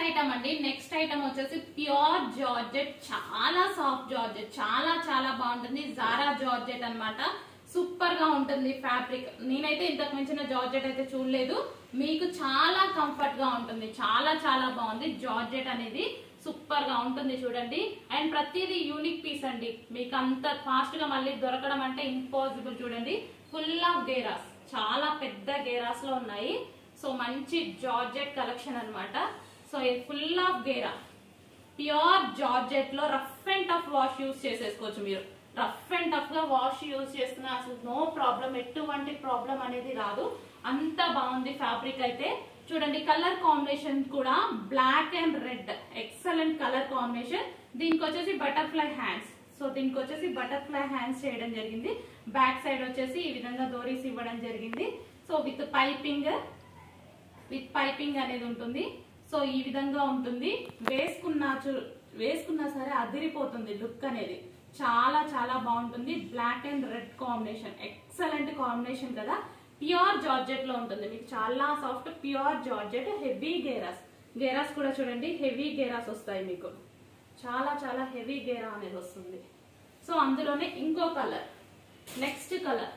item అండి next item వచ్చేసి pure georgette చాలా సాఫ్ట్ జార్జెట్ చాలా చాలా బాగుంటుంది జారా జార్జెట్ అన్నమాట సూపర్ గా ఉంటుంది ఫ్యాబ్రిక్ నేనైతే ఇంతకు మించిన జార్జెట్ అయితే చూడలేదు మీకు చాలా కంఫర్ట్ గా ఉంటుంది చాలా చాలా బాగుంది జార్జెట్ అనేది సూపర్ గా ఉంటుంది చూడండి అండ్ ప్రతిదీ యూనిక్ పీస్ అండి మీకు అంత ఫాస్ట్ గా మళ్ళీ దొరకడం అంటే ఇంపాసిబుల్ చూడండి ఫుల్ ఆఫ్ గేరాస్ చాలా పెద్ద గేరాస్ లో ఉన్నాయి సో మంచి జార్జెట్ కలెక్షన్ అన్నమాట సో ఇది ఫుల్ ఆఫ్ గేరా ప్యూర్ జార్జెట్ లో rough and tough wash use చేసేసుకోవచ్చు మీరు రఫ్ అండ్ టఫ్ గా వాష్ యూస్ చేస్తున్నా అసలు నో ప్రాబ్లం ఎటువంటి ప్రాబ్లం అనేది రాదు అంత బాగుంది ఫ్యాబ్రిక్ అయితే చూడండి కలర్ కాంబినేషన్ కూడా black and red excellent colour combination దీనికి వచ్చేసి బటర్ఫ్లై హ్యాండ్స్ సో దీనికి వచ్చేసి బటర్ఫ్లై హ్యాండ్స్ చేయడం జరిగింది బ్యాక్ సైడ్ వచ్చేసి ఈ విధంగా దోరీస్ ఇవ్వడం జరిగింది so with piping with piping అనేది ఉంటుంది సో ఈ విధంగా ఉంటుంది వేసుకున్నా చూ- వేసుకున్నా సరే అదిరిపోతుంది లుక్ అనేది చాలా చాలా బాగుంటుంది black and red combination excellent combination కదా ప్యూర్ జార్జెట్ లో ఉంటుంది మీకు చాలా సాఫ్ట్ ప్యూర్ జార్జెట్ హెవీ గేరాస్ గేరాస్ కూడా చూడండి హెవీ గేరాస్ వస్తాయి మీకు చాలా చాలా హెవీ గేరా అనేది వస్తుంది సో అందులోనే ఇంకో కలర్ నెక్స్ట్ కలర్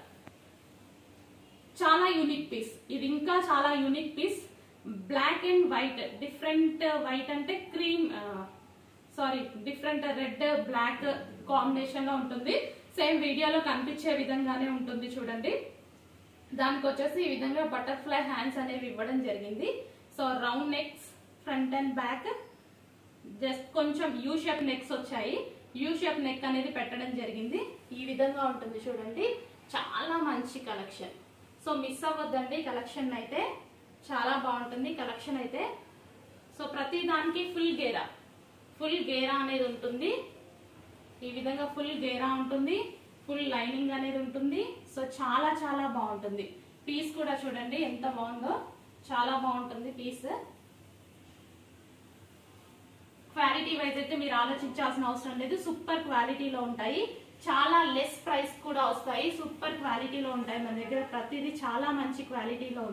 చాలా యూనిక్ పీస్ ఇది ఇంకా చాలా unique piece black and white different white అంటే cream sorry different red black combination లో ఉంటుంది సేమ్ వీడియోలో కనిపించే విధంగానే ఉంటుంది చూడండి దానికి వచ్చేసి ఈ విధంగా బటర్ఫ్లై హ్యాండ్స్ అనేవి ఇవ్వడం జరిగింది so round necks front and back just కొంచెం యూ షేప్ నెక్స్ వచ్చాయి యూ షేప్ నెక్ అనేది పెట్టడం జరిగింది ఈ విధంగా ఉంటుంది చూడండి చాలా మంచి కలెక్షన్ సో మిస్ అవ్వద్దండి కలెక్షన్ అయితే చాలా బాగుంటుంది కలెక్షన్ అయితే సో ప్రతి దానికి ఫుల్ గేరా ఫుల్ గేరా అనేది ఉంటుంది ఈ విధంగా ఫుల్ గేరా ఉంటుంది ఫుల్ లైనింగ్ అనేది ఉంటుంది సో చాలా చాలా బాగుంటుంది పీస్ కూడా చూడండి ఎంత బాగుందో చాలా బాగుంటుంది పీస్ క్వాలిటీ వైజ్ అయితే మీరు ఆలోచించాల్సిన అవసరం లేదు సూపర్ క్వాలిటీలో ఉంటాయి చాలా లెస్ ప్రైస్ కూడా వస్తాయి సూపర్ క్వాలిటీలో ఉంటాయి మన దగ్గర ప్రతిదీ చాలా మంచి క్వాలిటీలో